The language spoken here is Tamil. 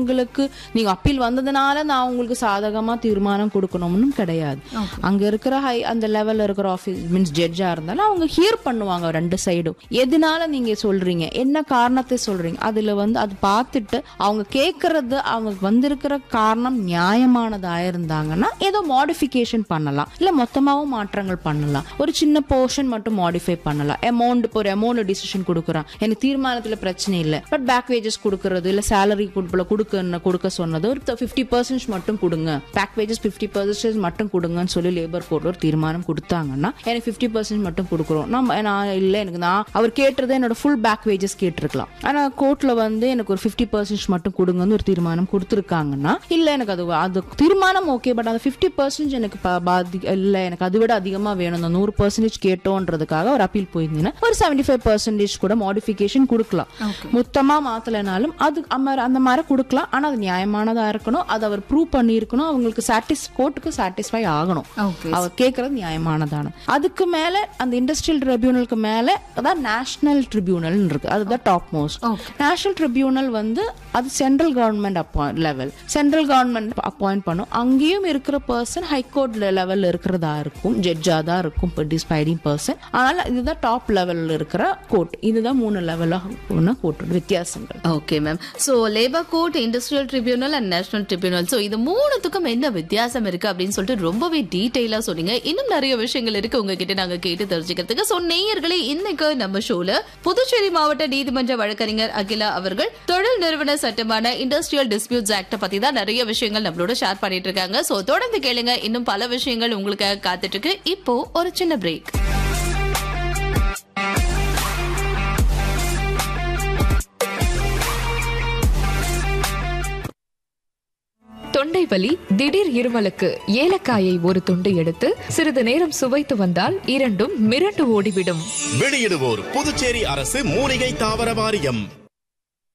உங்களுக்கு நீங்க அப்பீல் வந்ததுனால நான் உங்களுக்கு சாதகமா தீர்மானம் கொடுக்கணும்னு கிடையாது அங்க இருக்கிற ஹை அந்த லெவல்ல இருக்கிற ஆஃபீஸ் மீன்ஸ் ஜட்ஜா இருந்தாலும் அவங்க ஹியர் பண்ணுவாங்க ரெண்டு சைடும் எதனால நீங்க சொல்றீங்க என்ன காரணத்தை சொல்றீங்க அதுல வந்து அது பார்த்துட்டு அவங்க கேக்குறது அவங்க வந்திருக்கிற காரணம் நியாயமானதா இருந்தாங்கன்னா ஏதோ மாடிஃபிகேஷன் பண்ணலாம் இல்ல மொத்தமாவும் மாற்றங்கள் பண்ணலாம் ஒரு சின்ன போர்ஷன் மட்டும் மாடிஃபை பண்ணலாம் அமௌண்ட் இப்போ ஒரு அமௌண்ட் டிசிஷன் கொடுக்குறான் எனக்கு தீர்மானத்துல பிரச்சனை இல்லை பட் பேக் வேஜஸ் கொடுக்கறது இல்ல சேலரி கொடுப்பல கொடுக்க கொடுக்க சொன்னது ஒரு ஃபிஃப்டி பர்சன்ட் மட்டும் கொடுங்க பேக் வேஜஸ் ஃபிஃப்டி பர்சன்டேஜ் மட்டும் கொடுங்கன்னு சொல்லி லேபர் கோர்ட் ஒரு தீர்மானம் கொடுத்தாங்கன்னா எனக்கு ஃபிஃப்டி பர்சன்ட் மட்டும் கொடுக்குறோம் நம்ம நான் இல்லை எனக்கு நான் அவர் கேட்டது என்னோட ஃபுல் பேக் வேஜஸ் கேட்டிருக்கலாம் ஆனா கோர்ட்ல வந்து எனக்கு ஒரு ஃபிஃப்டி பர்சன்ட் மட்டும் கொடுங்கன்னு ஒரு தீர்மானம் கொடுத்துருக்காங்கன்னா இல்ல எனக்கு அது அது தீர்மானம் ஓகே பட் அந்த ஃபிஃப்டி பர்சன்ட் எனக்கு ப- பாதி இல்ல எனக்கு அதை விட அதிகமா வேணும் அந்த நூறு பர்சன்டேஜ் கேட்டோன்றதுக்காக ஒரு அப்பீல் போயிருந்தீங்கன்னா ஒரு செவன்டி ஃபைவ் பர்சன்டேஜ் கூட மாடிஃபிகேஷன் கொடுக்கலாம் மொத்தமா மாத்தலைனாலும் அது அம்ம- அந்த மாதிரி கொடுக்கலாம் ஆனா அது நியாயமானதா இருக்கணும் அது அவர் ப்ரூவ் பண்ணியிருக்கணும் அவங்களுக்கு சாட்டிஸ் கோர்ட்டுக்கு சாட்டிஸ்ஃபை ஆகணும் ஓகே அவர் கேட்கறது நியாயமானதான அதுக்கு மேல அந்த இண்டஸ்ட்ரியல் ட்ரிபியூனலுக்கு மேல அதான் நேஷனல் ட்ரிபியூனல் இருக்கு அதுதான் top most Okay. National tribunal வந்து அது central government appoint level central government appoint பண்ணும் அங்கேயும் இருக்கிற பர்சன் ஹைகோர்ட் லெவல்ல இருக்கிறதா இருக்கும் ஜட்ஜா தான் இருக்கும் டிஸ்பைடிங் பர்சன் அதனால இதுதான் டாப் லெவல்ல இருக்கிற கோர்ட் இதுதான் மூணு லெவல்ல கோர்ட் வித்தியாசங்கள் okay ma'am so labour court industrial tribunal and national tribunal so இது மூணுத்துக்கும் என்ன வித்தியாசம் இருக்கு அப்படின்னு சொல்லிட்டு ரொம்பவே டீடைலா சொன்னீங்க இன்னும் நிறைய விஷயங்கள் இருக்கு உங்ககிட்ட நாங்க கேட்டு தெரிஞ்சுக்கிறதுக்கு சோ நேயர்களே இன்னைக்கு நம்ம ஷோல புதுச்சேரி மாவட்ட நீதிமன்ற வழக்கறிஞர் அகிலா அவர்கள் தொழில் நிறுவன சட்டமான இண்டஸ்ட்ரியல் டிஸ்பியூட்ஸ் ஆக்ட பத்தி தான் நிறைய விஷயங்கள் நம்மளோட ஷேர் பண்ணிட்டு இருக்காங்க சோ தொடர்ந்து கேளுங்க இன்னும் பல விஷயங்கள் உங்களுக்காக காத்துட்டு இருக்கு இப்போ ஒரு சின்ன பிரேக் தொண்டை வலி திடீர் இருமலுக்கு ஏலக்காயை ஒரு துண்டு எடுத்து சிறிது நேரம் சுவைத்து வந்தால் இரண்டும் மிரண்டு ஓடிவிடும் வெளியிடுவோர் புதுச்சேரி அரசு மூலிகை தாவர வாரியம்